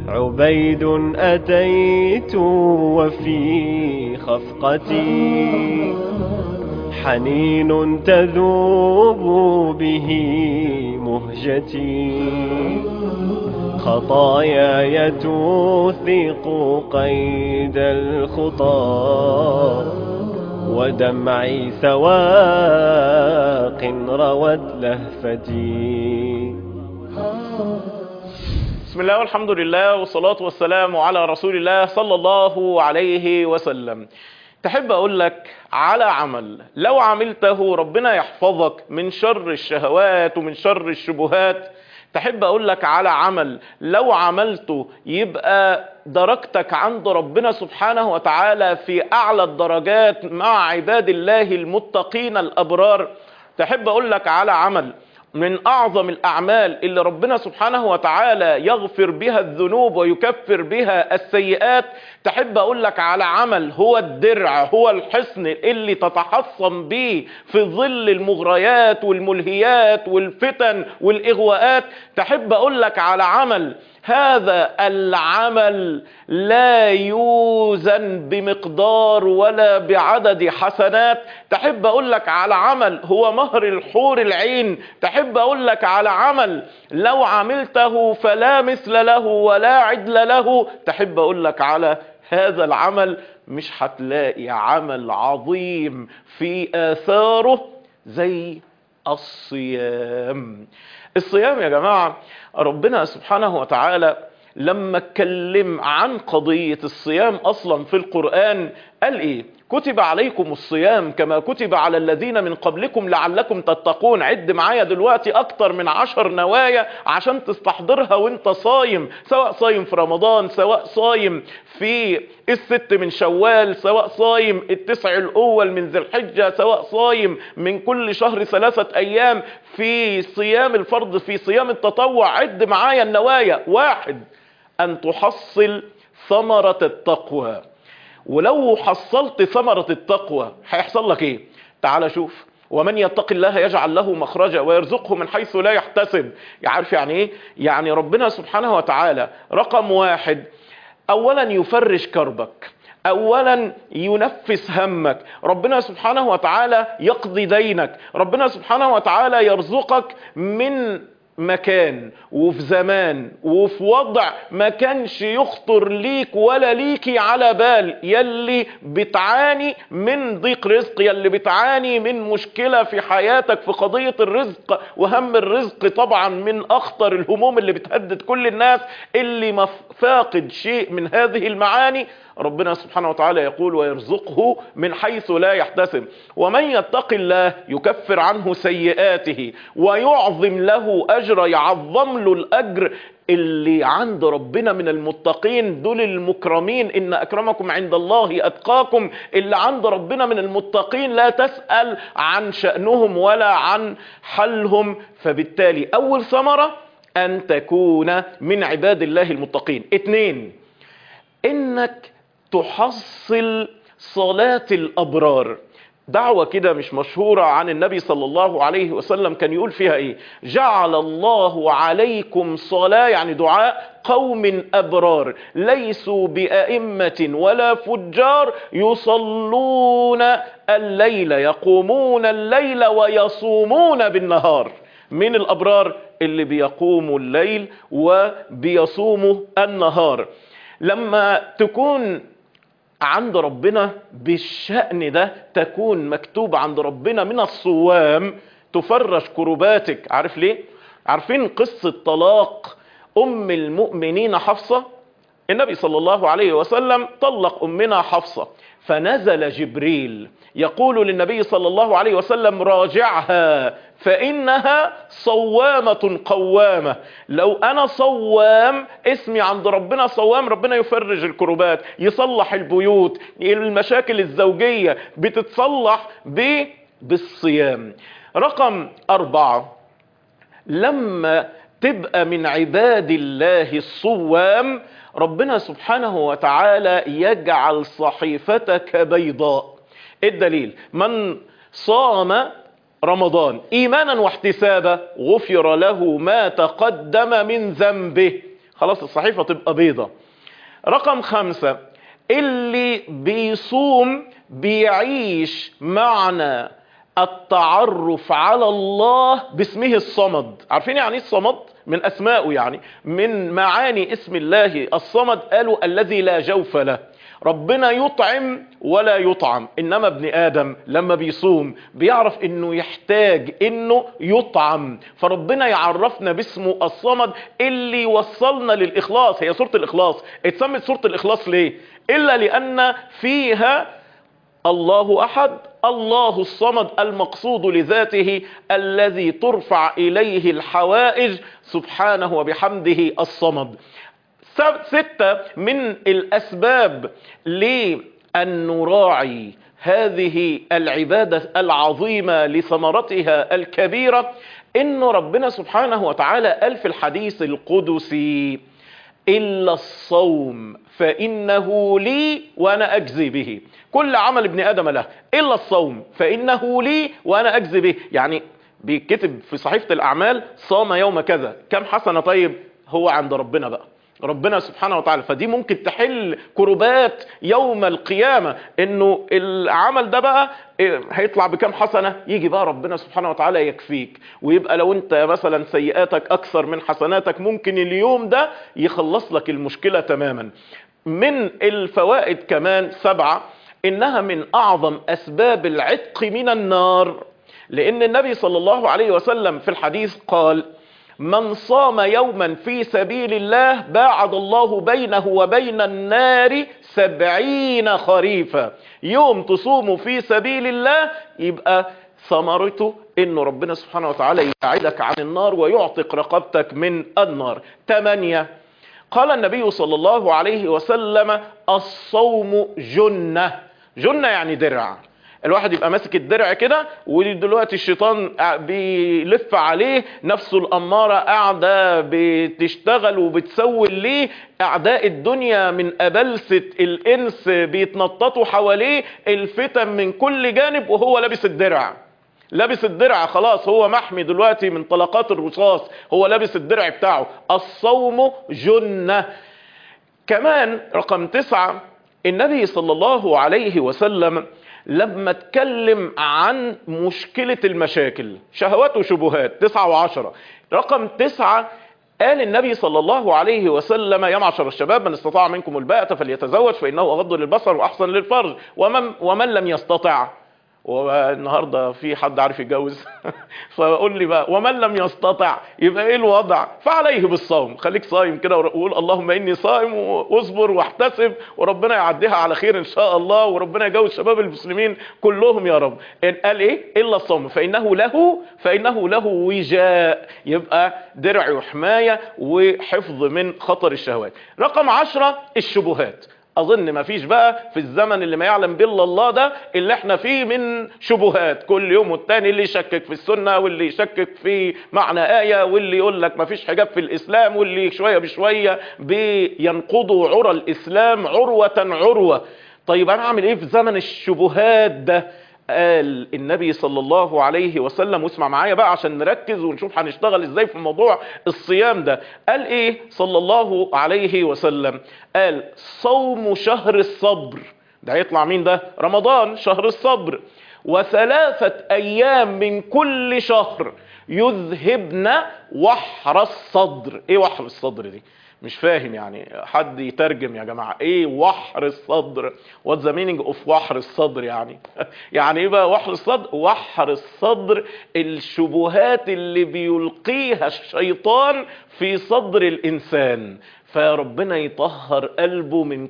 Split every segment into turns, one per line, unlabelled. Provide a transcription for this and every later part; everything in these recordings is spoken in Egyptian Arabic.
عبيد أتيت وفي خفقتي حنين تذوب به مهجتي خطاياي توثق قيد الخطى ودمعي سواق روت لهفتي
بسم الله والحمد لله والصلاة والسلام على رسول الله صلى الله عليه وسلم تحب أقول لك على عمل لو عملته ربنا يحفظك من شر الشهوات ومن شر الشبهات تحب أقول لك على عمل لو عملته يبقى درجتك عند ربنا سبحانه وتعالى في أعلى الدرجات مع عباد الله المتقين الأبرار تحب أقول لك على عمل من أعظم الأعمال اللي ربنا سبحانه وتعالى يغفر بها الذنوب ويكفر بها السيئات تحب أقول لك على عمل هو الدرع هو الحصن اللي تتحصن به في ظل المغريات والملهيات والفتن والإغواءات تحب أقول لك على عمل هذا العمل لا يوزن بمقدار ولا بعدد حسنات تحب اقول لك على عمل هو مهر الحور العين تحب اقول لك على عمل لو عملته فلا مثل له ولا عدل له تحب اقول لك على هذا العمل مش هتلاقي عمل عظيم في اثاره زي الصيام الصيام يا جماعة ربنا سبحانه وتعالى لما اتكلم عن قضية الصيام اصلا في القرآن قال ايه كتب عليكم الصيام كما كتب على الذين من قبلكم لعلكم تتقون عد معايا دلوقتي اكتر من عشر نوايا عشان تستحضرها وانت صايم سواء صايم في رمضان سواء صايم في الست من شوال سواء صايم التسع الاول من ذي الحجة سواء صايم من كل شهر ثلاثة ايام في صيام الفرض في صيام التطوع عد معايا النوايا واحد ان تحصل ثمرة التقوى ولو حصلت ثمرة التقوى هيحصل لك ايه تعال شوف ومن يتق الله يجعل له مخرجا ويرزقه من حيث لا يحتسب عارف يعني ايه يعني ربنا سبحانه وتعالى رقم واحد اولا يفرش كربك اولا ينفس همك ربنا سبحانه وتعالى يقضي دينك ربنا سبحانه وتعالى يرزقك من مكان وفي زمان وفي وضع ما كانش يخطر ليك ولا ليكي على بال يلي بتعاني من ضيق رزق يلي بتعاني من مشكلة في حياتك في قضية الرزق وهم الرزق طبعا من اخطر الهموم اللي بتهدد كل الناس اللي فاقد شيء من هذه المعاني ربنا سبحانه وتعالى يقول ويرزقه من حيث لا يحتسب ومن يتق الله يكفر عنه سيئاته ويعظم له أجر يعظم له الأجر اللي عند ربنا من المتقين دول المكرمين إن أكرمكم عند الله أتقاكم اللي عند ربنا من المتقين لا تسأل عن شأنهم ولا عن حلهم فبالتالي أول ثمرة أن تكون من عباد الله المتقين اتنين إنك تحصل صلاة الأبرار دعوة كده مش مشهورة عن النبي صلى الله عليه وسلم كان يقول فيها ايه جعل الله عليكم صلاة يعني دعاء قوم أبرار ليسوا بأئمة ولا فجار يصلون الليل يقومون الليل ويصومون بالنهار من الأبرار اللي بيقوموا الليل وبيصوموا النهار لما تكون عند ربنا بالشأن ده تكون مكتوب عند ربنا من الصوام تفرش كرباتك عارف ليه عارفين قصة طلاق أم المؤمنين حفصة النبي صلى الله عليه وسلم طلق أمنا حفصة فنزل جبريل يقول للنبي صلى الله عليه وسلم راجعها فإنها صوامة قوامة لو أنا صوام اسمي عند ربنا صوام ربنا يفرج الكروبات يصلح البيوت المشاكل الزوجية بتتصلح ب بالصيام رقم أربعة لما تبقى من عباد الله الصوام ربنا سبحانه وتعالى يجعل صحيفتك بيضاء الدليل من صام رمضان ايمانا واحتسابا غفر له ما تقدم من ذنبه خلاص الصحيفة تبقى بيضة رقم خمسة اللي بيصوم بيعيش معنى التعرف على الله باسمه الصمد عارفين يعني ايه الصمد من اسمائه يعني من معاني اسم الله الصمد قالوا الذي لا جوف له ربنا يطعم ولا يطعم انما ابن ادم لما بيصوم بيعرف انه يحتاج انه يطعم فربنا يعرفنا باسمه الصمد اللي وصلنا للاخلاص هي سورة الاخلاص اتسمت سورة الاخلاص ليه الا لان فيها الله احد الله الصمد المقصود لذاته الذي ترفع اليه الحوائج سبحانه وبحمده الصمد ستة من الأسباب لأن نراعي هذه العبادة العظيمة لثمرتها الكبيرة إن ربنا سبحانه وتعالى قال في الحديث القدسي إلا الصوم فإنه لي وأنا أجزي به كل عمل ابن آدم له إلا الصوم فإنه لي وأنا أجزي به يعني بيكتب في صحيفة الأعمال صام يوم كذا كم حسنة طيب هو عند ربنا بقى ربنا سبحانه وتعالى فدي ممكن تحل كربات يوم القيامة انه العمل ده بقى هيطلع بكام حسنة يجي بقى ربنا سبحانه وتعالى يكفيك ويبقى لو انت مثلا سيئاتك اكثر من حسناتك ممكن اليوم ده يخلص لك المشكلة تماما من الفوائد كمان سبعة انها من اعظم اسباب العتق من النار لان النبي صلى الله عليه وسلم في الحديث قال من صام يوما في سبيل الله باعد الله بينه وبين النار سبعين خريفا يوم تصوم في سبيل الله يبقى ثمرته انه ربنا سبحانه وتعالى يبعدك عن النار ويعتق رقبتك من النار ثمانية قال النبي صلى الله عليه وسلم الصوم جنة جنة يعني درع الواحد يبقى ماسك الدرع كده ودلوقتي الشيطان بيلف عليه نفسه الأمارة قاعدة بتشتغل وبتسول ليه أعداء الدنيا من أبلسة الإنس بيتنططوا حواليه الفتن من كل جانب وهو لابس الدرع لابس الدرع خلاص هو محمي دلوقتي من طلقات الرصاص هو لابس الدرع بتاعه الصوم جنة كمان رقم تسعة النبي صلى الله عليه وسلم لما اتكلم عن مشكلة المشاكل شهوات وشبهات تسعة وعشرة رقم تسعة قال النبي صلى الله عليه وسلم يا معشر الشباب من استطاع منكم الباءة فليتزوج فإنه أغض للبصر وأحسن للفرج ومن, ومن لم يستطع والنهاردة في حد عارف يتجوز فقول لي بقى ومن لم يستطع يبقى ايه الوضع فعليه بالصوم خليك صايم كده وقول اللهم اني صائم واصبر واحتسب وربنا يعديها على خير ان شاء الله وربنا يجوز شباب المسلمين كلهم يا رب إن قال ايه الا الصوم فانه له فانه له وجاء يبقى درع وحماية وحفظ من خطر الشهوات رقم عشرة الشبهات اظن ما فيش بقى في الزمن اللي ما يعلم بالله الله ده اللي احنا فيه من شبهات كل يوم والتاني اللي يشكك في السنة واللي يشكك في معنى آية واللي يقول لك ما فيش حجاب في الاسلام واللي شوية بشوية بينقضوا عرى الاسلام عروة عروة طيب انا اعمل ايه في زمن الشبهات ده قال النبي صلى الله عليه وسلم واسمع معايا بقى عشان نركز ونشوف هنشتغل ازاي في موضوع الصيام ده قال ايه صلى الله عليه وسلم قال صوم شهر الصبر ده هيطلع مين ده رمضان شهر الصبر وثلاثة ايام من كل شهر يذهبن وحر الصدر ايه وحر الصدر دي مش فاهم يعني حد يترجم يا جماعة ايه وحر الصدر what the meaning of وحر الصدر يعني يعني ايه بقى وحر الصدر وحر الصدر الشبهات اللي بيلقيها الشيطان في صدر الانسان فربنا يطهر قلبه من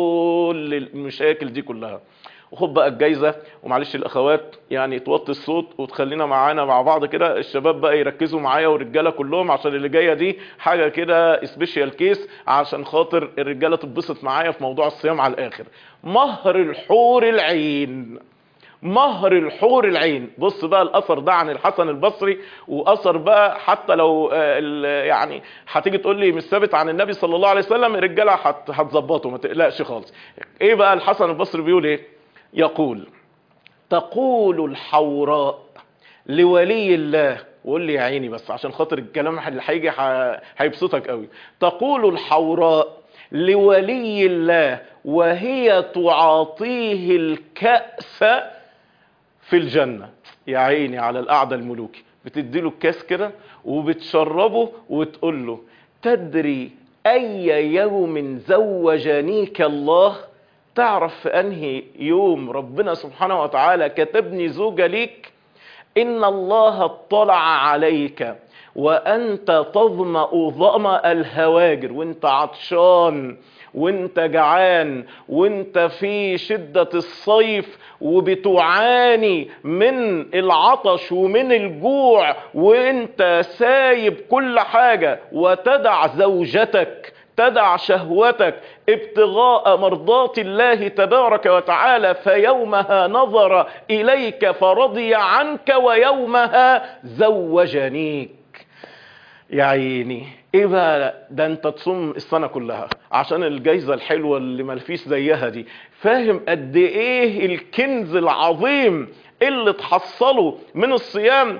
كل المشاكل دي كلها وخد بقى الجايزه ومعلش الاخوات يعني توطي الصوت وتخلينا معانا مع بعض كده الشباب بقى يركزوا معايا والرجاله كلهم عشان اللي جايه دي حاجه كده سبيشال كيس عشان خاطر الرجاله تتبسط معايا في موضوع الصيام على الاخر مهر الحور العين مهر الحور العين بص بقى الاثر ده عن الحسن البصري واثر بقى حتى لو يعني هتيجي تقول لي مش ثابت عن النبي صلى الله عليه وسلم الرجاله هتظبطه ما تقلقش خالص ايه بقى الحسن البصري بيقول ايه يقول تقول الحوراء لولي الله وقول لي يا عيني بس عشان خاطر الكلام اللي هيجي ح- هيبسطك قوي تقول الحوراء لولي الله وهي تعاطيه الكأس في الجنة يا عيني على القعدة الملوكي بتديله الكاس كده وبتشربه وتقول له تدري أي يوم زوجنيك الله تعرف في أنهي يوم ربنا سبحانه وتعالى كتبني زوجة ليك إن الله اطلع عليك وأنت تظمأ ظمأ الهواجر وانت عطشان وانت جعان وانت في شدة الصيف وبتعاني من العطش ومن الجوع وانت سايب كل حاجة وتدع زوجتك تدع شهوتك ابتغاء مرضات الله تبارك وتعالى فيومها نظر إليك فرضي عنك ويومها زوجنيك يا عيني ايه بقى ده انت تصوم السنه كلها عشان الجايزه الحلوه اللي ملفيش زيها دي فاهم قد ايه الكنز العظيم اللي تحصله من الصيام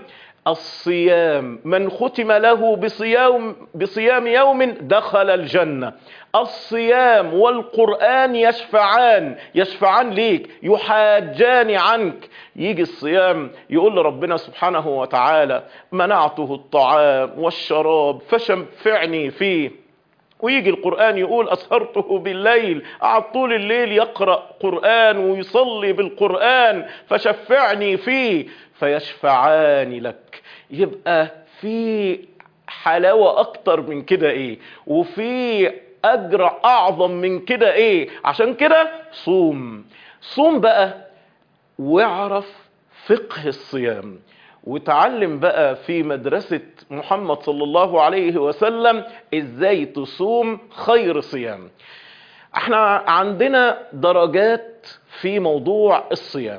الصيام من ختم له بصيام بصيام يوم دخل الجنة الصيام والقرآن يشفعان يشفعان ليك يحاجان عنك يجي الصيام يقول لربنا سبحانه وتعالى منعته الطعام والشراب فشفعني فيه ويجي القرآن يقول أسهرته بالليل قعد طول الليل يقرأ قرآن ويصلي بالقرآن فشفعني فيه فيشفعان لك يبقى في حلاوة أكتر من كده إيه وفي أجر أعظم من كده إيه عشان كده صوم صوم بقى واعرف فقه الصيام وتعلم بقى في مدرسة محمد صلى الله عليه وسلم ازاي تصوم خير صيام احنا عندنا درجات في موضوع الصيام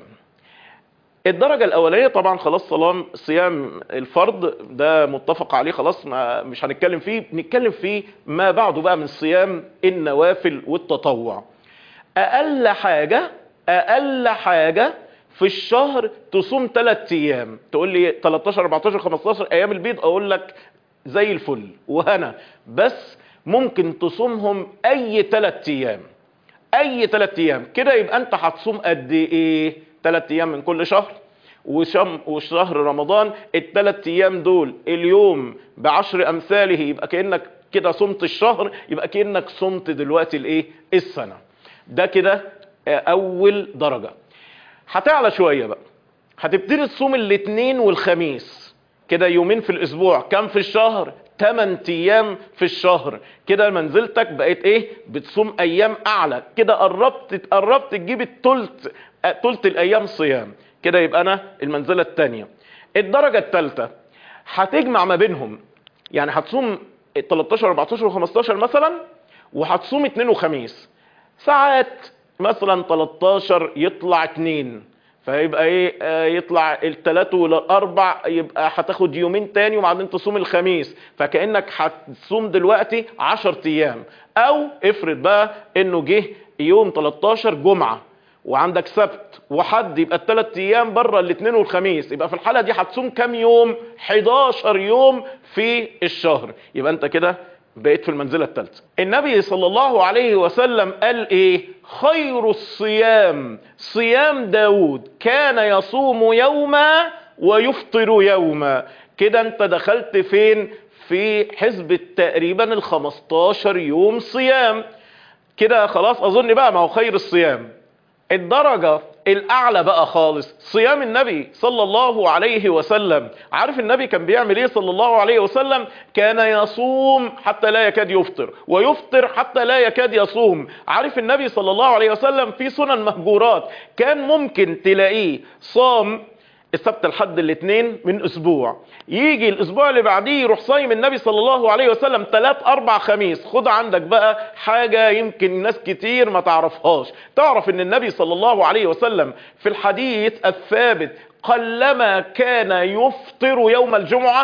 الدرجة الأولية طبعا خلاص صيام صيام الفرض ده متفق عليه خلاص ما مش هنتكلم فيه نتكلم فيه ما بعده بقى من صيام النوافل والتطوع أقل حاجة أقل حاجة في الشهر تصوم 3 ايام تقول لي 13 14 15 ايام البيض اقول لك زي الفل وهنا بس ممكن تصومهم اي 3 ايام اي 3 ايام كده يبقى انت هتصوم قد ايه 3 ايام من كل شهر وشم وشهر رمضان الثلاث ايام دول اليوم بعشر امثاله يبقى كانك كده صمت الشهر يبقى كانك صمت دلوقتي الايه السنه ده كده اول درجه هتعلى شوية بقى هتبتدي تصوم الاثنين والخميس كده يومين في الاسبوع كم في الشهر 8 ايام في الشهر كده منزلتك بقيت ايه بتصوم ايام اعلى كده قربت قربت تجيب التلت تلت الايام صيام كده يبقى انا المنزلة الثانية الدرجة الثالثة هتجمع ما بينهم يعني هتصوم 13 14 و15 مثلا وهتصوم اثنين وخميس ساعات مثلا 13 يطلع 2 فيبقى ايه آه يطلع الثلاث والاربع يبقى هتاخد يومين تاني وبعدين تصوم الخميس فكانك هتصوم دلوقتي 10 ايام او افرض بقى انه جه يوم 13 جمعه وعندك سبت وحد يبقى الثلاث ايام بره الاثنين والخميس يبقى في الحاله دي هتصوم كام يوم 11 يوم في الشهر يبقى انت كده بقيت في المنزلة الثالثة النبي صلى الله عليه وسلم قال ايه خير الصيام صيام داود كان يصوم يوما ويفطر يوما كده انت دخلت فين في حسبة تقريبا ال 15 يوم صيام كده خلاص اظن بقى ما هو خير الصيام الدرجة الاعلى بقى خالص صيام النبي صلى الله عليه وسلم عارف النبي كان بيعمل ايه صلى الله عليه وسلم كان يصوم حتى لا يكاد يفطر ويفطر حتى لا يكاد يصوم عارف النبي صلى الله عليه وسلم في سنن مهجورات كان ممكن تلاقيه صام السبت الحد الاثنين من اسبوع يجي الاسبوع اللي بعديه يروح صايم النبي صلى الله عليه وسلم ثلاث اربع خميس خد عندك بقى حاجة يمكن ناس كتير ما تعرفهاش تعرف ان النبي صلى الله عليه وسلم في الحديث الثابت قلما كان يفطر يوم الجمعة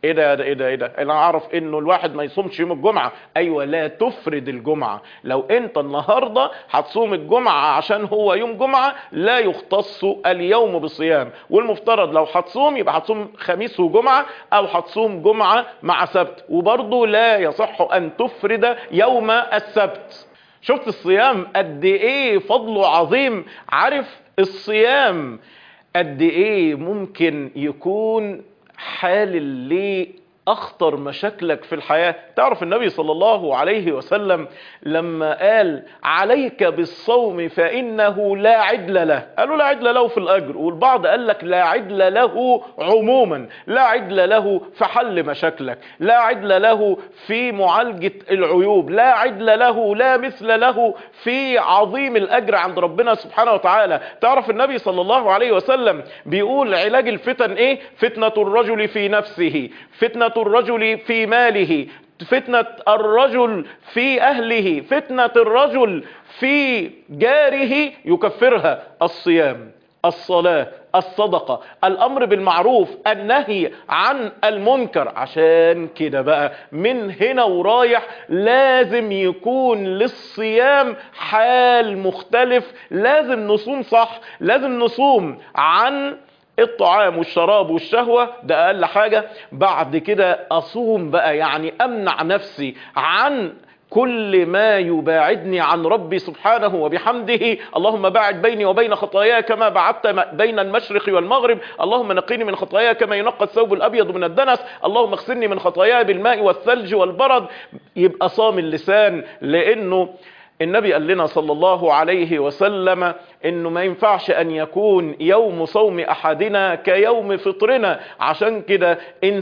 ايه ده ايه ده ايه ده انا اعرف انه الواحد ما يصومش يوم الجمعه ايوه لا تفرد الجمعه لو انت النهارده هتصوم الجمعه عشان هو يوم جمعه لا يختص اليوم بصيام والمفترض لو هتصوم يبقى هتصوم خميس وجمعه او هتصوم جمعه مع سبت وبرضه لا يصح ان تفرد يوم السبت شفت الصيام قد ايه فضله عظيم عارف الصيام قد ايه ممكن يكون حال لأخطر مشاكلك في الحياة تعرف النبي صلى الله عليه وسلم لما قال عليك بالصوم فإنه لا عدل له قالوا لا عدل له في الأجر والبعض قال لك لا عدل له عموما لا عدل له في حل مشاكلك لا عدل له في معالجة العيوب لا عدل له لا مثل له في عظيم الأجر عند ربنا سبحانه وتعالى تعرف النبي صلى الله عليه وسلم بيقول علاج الفتن ايه فتنة الرجل في نفسه فتنة الرجل في ماله فتنة الرجل في أهله فتنة الرجل في جاره يكفرها الصيام الصلاة الصدقة الأمر بالمعروف النهي عن المنكر عشان كده بقى من هنا ورايح لازم يكون للصيام حال مختلف لازم نصوم صح لازم نصوم عن الطعام والشراب والشهوة ده أقل حاجة بعد كده أصوم بقى يعني أمنع نفسي عن كل ما يباعدني عن ربي سبحانه وبحمده اللهم باعد بيني وبين خطاياي كما بعدت بين المشرق والمغرب اللهم نقيني من خطاياي كما ينقى الثوب الأبيض من الدنس اللهم اغسلني من خطاياي بالماء والثلج والبرد يبقى صام اللسان لأنه النبي قال لنا صلى الله عليه وسلم انه ما ينفعش ان يكون يوم صوم احدنا كيوم فطرنا عشان كده ان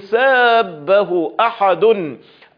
سابه احد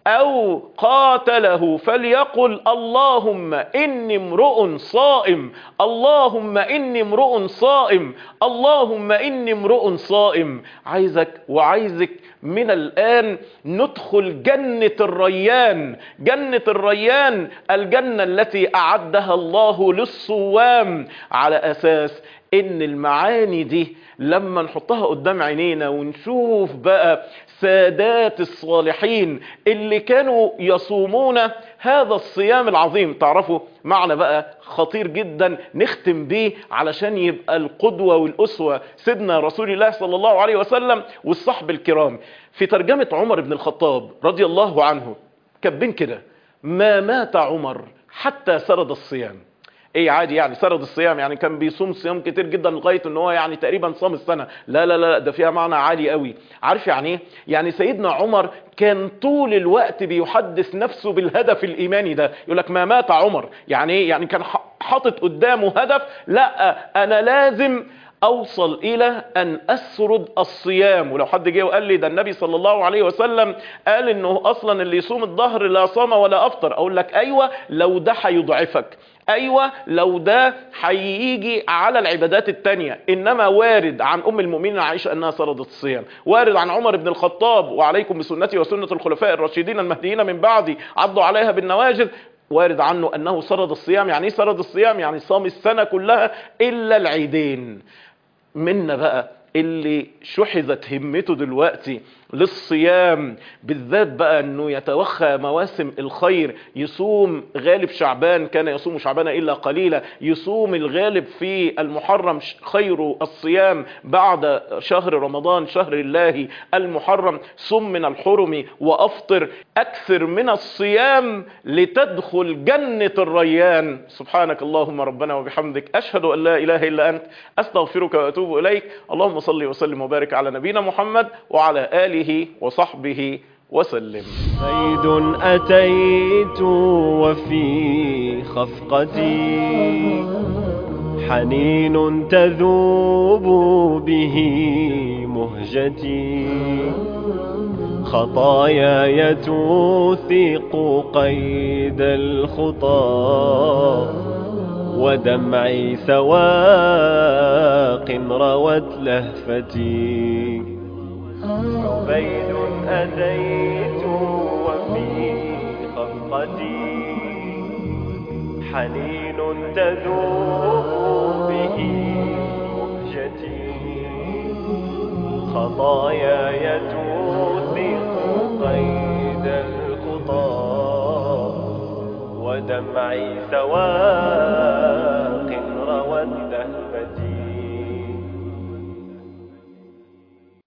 او قاتله فليقل اللهم اني امرؤ صائم اللهم اني امرؤ صائم اللهم اني امرؤ صائم عايزك وعايزك من الان ندخل جنة الريان جنة الريان الجنة التي اعدها الله للصوام على اساس ان المعاني دي لما نحطها قدام عينينا ونشوف بقى سادات الصالحين اللي كانوا يصومون هذا الصيام العظيم تعرفوا معنى بقى خطير جدا نختم بيه علشان يبقى القدوة والأسوة سيدنا رسول الله صلى الله عليه وسلم والصحب الكرام في ترجمة عمر بن الخطاب رضي الله عنه كاتبين كده ما مات عمر حتى سرد الصيام ايه عادي يعني سرد الصيام يعني كان بيصوم صيام كتير جدا لغايه ان هو يعني تقريبا صام السنه لا لا لا ده فيها معنى عالي قوي عارف يعني ايه يعني سيدنا عمر كان طول الوقت بيحدث نفسه بالهدف الايماني ده يقول لك ما مات عمر يعني ايه يعني كان حاطط قدامه هدف لا انا لازم اوصل الى ان اسرد الصيام ولو حد جه وقال لي ده النبي صلى الله عليه وسلم قال انه اصلا اللي يصوم الظهر لا صام ولا افطر اقول لك ايوه لو ده هيضعفك ايوه لو ده هيجي على العبادات التانية انما وارد عن ام المؤمنين عائشة انها سردت الصيام وارد عن عمر بن الخطاب وعليكم بسنتي وسنة الخلفاء الراشدين المهديين من بعدي عضوا عليها بالنواجذ وارد عنه انه سرد الصيام يعني ايه سرد الصيام يعني صام السنة كلها الا العيدين منا بقى اللي شحذت همته دلوقتي للصيام بالذات بقى انه يتوخى مواسم الخير يصوم غالب شعبان كان يصوم شعبان الا قليلا يصوم الغالب في المحرم خير الصيام بعد شهر رمضان شهر الله المحرم صم من الحرم وافطر اكثر من الصيام لتدخل جنة الريان سبحانك اللهم ربنا وبحمدك اشهد ان لا اله الا انت استغفرك واتوب اليك اللهم صل وسلم وبارك على نبينا محمد وعلى اله وصحبه وسلم
زيد أتيت وفي خفقتي حنين تذوب به مهجتي خطاياي توثق قيد الخطى ودمعي سواق روت لهفتي عبيد أتيت وفي خفقتي حنين تذوب به مهجتي خطاياي توثق دمعي سواء